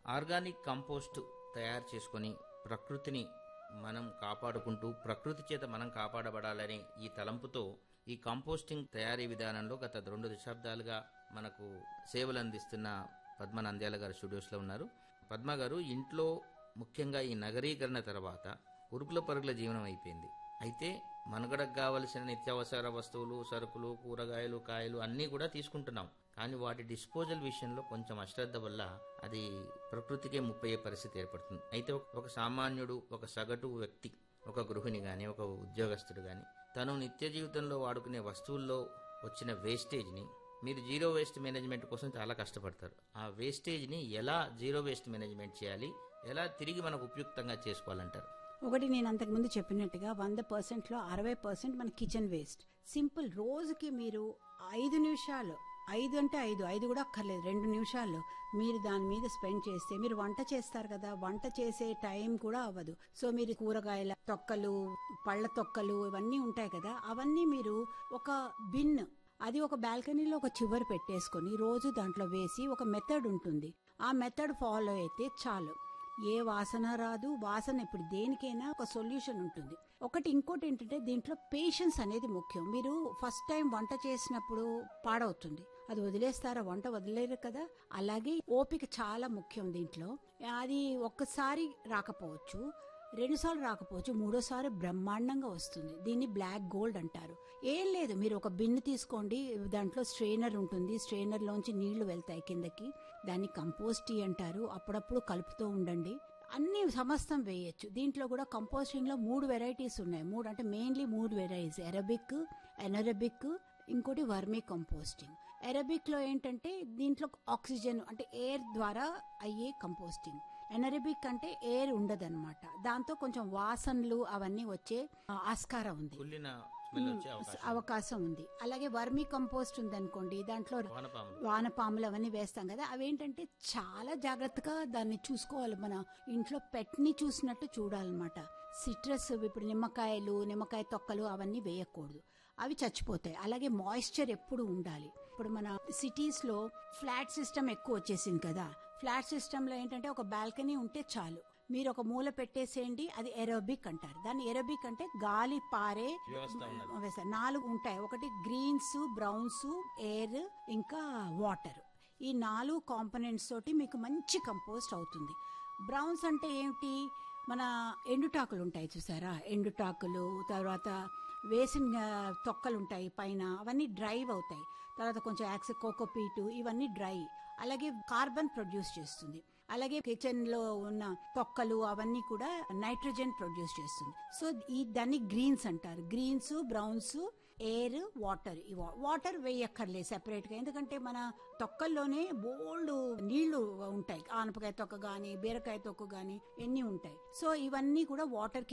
Organic compost తయారు చేసుకొని ప్రకృతిని మనం కాపాడుకుంటూ ప్రకృతి చేత మనం కాపాడబడాలనే ఈ తలంపుతో ఈ కంపోస్టింగ్ తయారీ విధానంలో గత రెండు దశాబ్దాలుగా మనకు సేవలు అందిస్తున్న పద్మ నంద్యాల గారు స్టూడియోస్లో ఉన్నారు పద్మ గారు ఇంట్లో ముఖ్యంగా ఈ నగరీకరణ తర్వాత ఉరుకుల పరుగుల జీవనం అయిపోయింది అయితే మనుగడకు కావలసిన నిత్యావసర వస్తువులు సరుకులు కూరగాయలు కాయలు అన్నీ కూడా తీసుకుంటున్నాం కానీ వాటి డిస్పోజల్ విషయంలో కొంచెం అశ్రద్ధ వల్ల అది ప్రకృతికే ముప్పయ్యే పరిస్థితి ఏర్పడుతుంది అయితే ఒక- ఒక సామాన్యుడు ఒక సగటు వ్యక్తి ఒక గృహిణి గాని ఒక ఉద్యోగస్తుడు గాని తను నిత్య జీవితంలో వాడుకునే వస్తువుల్లో వచ్చిన వేస్టేజ్ని మీరు జీరో వేస్ట్ మేనేజ్మెంట్ కోసం చాలా కష్టపడతారు ఆ వేస్టేజ్ని ఎలా జీరో వేస్ట్ మేనేజ్మెంట్ చేయాలి ఎలా తిరిగి మనకు ఉపయుక్తంగా చేసుకోవాలంటారు ఒకటి నేను అంతకుముందు చెప్పినట్టుగా వంద పర్సెంట్ లో అరవై పర్సెంట్ మన కిచెన్ వేస్ట్ సింపుల్ రోజుకి మీరు ఐదు నిమిషాలు ఐదు అంటే ఐదు ఐదు కూడా అక్కర్లేదు రెండు నిమిషాల్లో మీరు దాని మీద స్పెండ్ చేస్తే మీరు వంట చేస్తారు కదా వంట చేసే టైం కూడా అవ్వదు సో మీరు కూరగాయల తొక్కలు పళ్ళ తొక్కలు ఇవన్నీ ఉంటాయి కదా అవన్నీ మీరు ఒక బిన్ అది ఒక బాల్కనీలో ఒక చివరి పెట్టేసుకొని రోజు దాంట్లో వేసి ఒక మెథడ్ ఉంటుంది ఆ మెథడ్ ఫాలో అయితే చాలు ఏ వాసన రాదు వాసన ఇప్పుడు దేనికైనా ఒక సొల్యూషన్ ఉంటుంది ఒకటి ఇంకోటి ఏంటంటే దీంట్లో పేషెన్స్ అనేది ముఖ్యం మీరు ఫస్ట్ టైం వంట చేసినప్పుడు పాడవుతుంది అది వదిలేస్తారా వంట వదిలేరు కదా అలాగే ఓపిక చాలా ముఖ్యం దీంట్లో అది ఒక్కసారి రాకపోవచ్చు రెండుసార్లు రాకపోవచ్చు మూడోసారి బ్రహ్మాండంగా వస్తుంది దీన్ని బ్లాక్ గోల్డ్ అంటారు ఏం లేదు మీరు ఒక బిన్ను తీసుకోండి దాంట్లో స్ట్రెయినర్ ఉంటుంది స్ట్రెయినర్ లోంచి నీళ్లు వెళ్తాయి కిందకి దాన్ని కంపోస్ట్ టీ అంటారు అప్పుడప్పుడు కలుపుతూ ఉండండి అన్ని సమస్తం వేయొచ్చు దీంట్లో కూడా కంపోస్టింగ్ లో మూడు వెరైటీస్ ఉన్నాయి మూడు అంటే మెయిన్లీ మూడు వెరైటీస్ ఎరబిక్ ఎనరబిక్ ఇంకోటి వర్మీ కంపోస్టింగ్ ఎరబిక్ లో ఏంటంటే దీంట్లో ఆక్సిజన్ అంటే ఎయిర్ ద్వారా అయ్యే కంపోస్టింగ్ ఎనరబిక్ అంటే ఎయిర్ ఉండదన్నమాట దాంతో కొంచెం వాసనలు అవన్నీ వచ్చే ఆ, ఆస్కారం ఉంది కుళ్ళిన స్మెల్ వచ్చే అవకాశం అవకాశం ఉంది అలాగే వర్మీ కంపోస్ట్ ఉంది అనుకోండి దాంట్లో వానపాములు వానపాములు అవన్నీ వేస్తాం కదా అవేంటంటే చాలా జాగ్రత్తగా దాన్ని చూసుకోవాలి మన ఇంట్లో పెట్ ని చూసినట్టు చూడాలన్నమాట సిట్రస్ ఇప్పుడు నిమ్మకాయలు నిమ్మకాయ తొక్కలు అవన్నీ వేయకూడదు అవి చచ్చిపోతాయి అలాగే మాయిశ్చర్ ఎప్పుడు ఉండాలి ఇప్పుడు మన సిటీస్ లో ఫ్లాట్ సిస్టమ్ ఎక్కువ వచ్చేసింది కదా ఫ్లాట్ సిస్టమ్ లో ఏంటంటే ఒక బాల్కనీ ఉంటే చాలు మీరు ఒక మూల పెట్టేసేయండి అది ఎరోబిక్ అంటారు దాన్ని ఎరోబిక్ అంటే గాలి పారే వ్యవస్థ ఉన్నది వేస్తారు. నాలుగు ఉంటాయి ఒకటి గ్రీన్స్ బ్రౌన్స్ ఎయిర్ ఇంకా వాటర్ ఈ నాలుగు కాంపనెంట్స్ తోటి మీకు మంచి కంపోస్ట్ అవుతుంది బ్రౌన్స్ అంటే ఏమిటి మన ఎండుటాకులు ఉంటాయి చూసారా ఎండుటాకులు తర్వాత వేసిన తొక్కలు ఉంటాయి పైన అవన్నీ డ్రైవ్ అవుతాయి తర్వాత కొంచెం యాక్సి కోకోపీటు ఇవన్నీ డ్రై అలాగే కార్బన్ ప్రొడ్యూస్ చేస్తుంది అలాగే కిచెన్ లో ఉన్న తొక్కలు అవన్నీ కూడా నైట్రోజన్ ప్రొడ్యూస్ చేస్తుంది సో ఈ దాన్ని గ్రీన్స్ అంటారు గ్రీన్స్ బ్రౌన్స్ ఎయిర్ వాటర్ ఈ వా- వాటర్ వేయక్కర్లేదు సెపరేట్ గా ఎందుకంటే మన తొక్కల్లోనే బోల్డ్ నీళ్లు ఉంటాయి ఆనపకాయ తొక్క గాని బీరకాయ తొక్క గాని ఎన్ని ఉంటాయి సో ఇవన్నీ కూడా వాటర్